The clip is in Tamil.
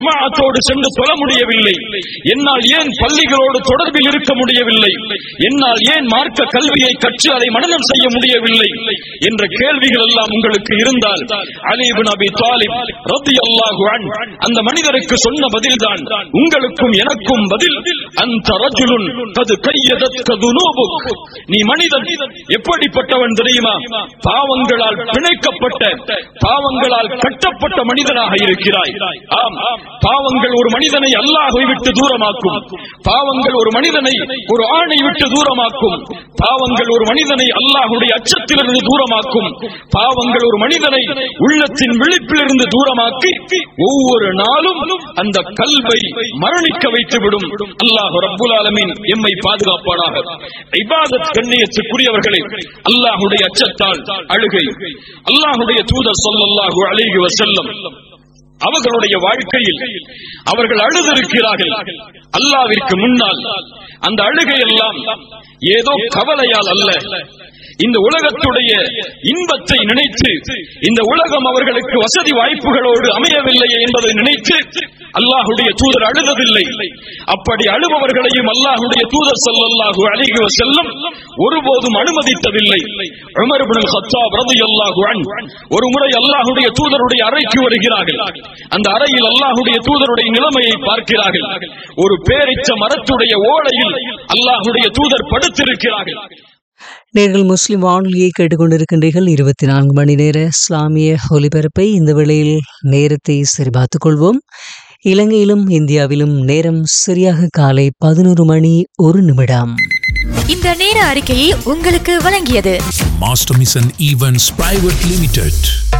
ஜமாஅத்தோடு சென்று தொழ முடியவில்லை என்னால் ஏன் பள்ளிகளோடு தொடர்பில் இருக்க முடியவில்லை என்னால் ஏன் மார்க்க கல்வியை கற்று அதை மனனம் செய்ய முடியவில்லை என்ற கேள்விகள் எல்லாம் உங்களுக்கு இருந்தால் அலிபின் அபி தாலிப் ரத்தியல்லாஹு அன் அந்த மனிதருக்கு சொன்ன பதில்தான் உங்களுக்கும் எனக்கும் பதில் அந்த ரஜுலுன் கது கையதற்க துனூபுக் நீ மனிதன் எப்படிப்பட்டவன் தெரியுமா பாவங்களால் பிணைக்கப்பட்ட பாவங்களால் கட்டப்பட்ட மனிதனாக இருக்கிறாய் ஆம் பாவங்கள் ஒரு மனிதனை அல்லாஹை விட்டு தூரமாக்கும் பாவங்கள் ஒரு மனிதனை ஒரு ஆணை விட்டு தூரமாக்கும் பாவங்கள் ஒரு மனிதனை அல்லாஹுடைய அச்சத்திலிருந்து தூரமாக்கும் பாவங்கள் ஒரு மனிதனை உள்ளத்தின் விழிப்பிலிருந்து தூரமாக்கி ஒவ்வொரு நாளும் அந்த கல்வை மரணிக்க வைத்துவிடும் அல்லாஹ் ரப்புல் ஆலமீன் எம்மை பாதுகாப்பானாக இபாதத் கண்ணியத்துக்குரியவர்களே அல்லாஹுடைய அச்சத்தால் அழுகை அல்லாஹுடைய தூதர் ஸல்லல்லாஹு அலைஹி வஸல்லம் அவர்களுடைய வாழ்க்கையில் அவர்கள் அழுதிருக்கிறார்கள் அல்லாவிற்கு முன்னால் அந்த அழுகை எல்லாம் ஏதோ கவலையால் அல்ல இந்த உலகத்துடைய இன்பத்தை நினைத்து இந்த உலகம் அவர்களுக்கு வசதி வாய்ப்புகளோடு அமையவில்லை என்பதை நினைத்து அல்லாஹுடைய தூதர் அழுததில்லை அப்படி அழுபவர்களையும் அல்லாஹுடைய தூதர் ஸல்லல்லாஹு அலைஹி வஸல்லம் ஒருபோதும் அனுமதித்ததில்லை உமர் இப்னு கத்தாப் ரலியல்லாஹு அன்ஹு ஒரு முறை அல்லாஹுடைய தூதருடைய அறைக்கு வருகிறார்கள் அந்த அறையில் அல்லாஹுடைய தூதருடைய நிலைமையை பார்க்கிறார்கள் ஒரு பேரிச்ச மரத்துடைய ஓலையில் அல்லாஹுடைய தூதர் படுத்திருக்கிறார்கள் நேர்கள் முஸ்லிம் வானொலியை கேட்டுக்கொண்டிருக்கின்றீர்கள் இருபத்தி நான்கு மணி நேர இஸ்லாமிய ஒலிபரப்பை இந்த வேளையில் நேரத்தை சரிபார்த்துக் கொள்வோம் இலங்கையிலும் இந்தியாவிலும் நேரம் சரியாக காலை பதினோரு மணி ஒரு நிமிடம் இந்த நேர அறிக்கையை உங்களுக்கு வழங்கியது Master Mission Events Private Limited.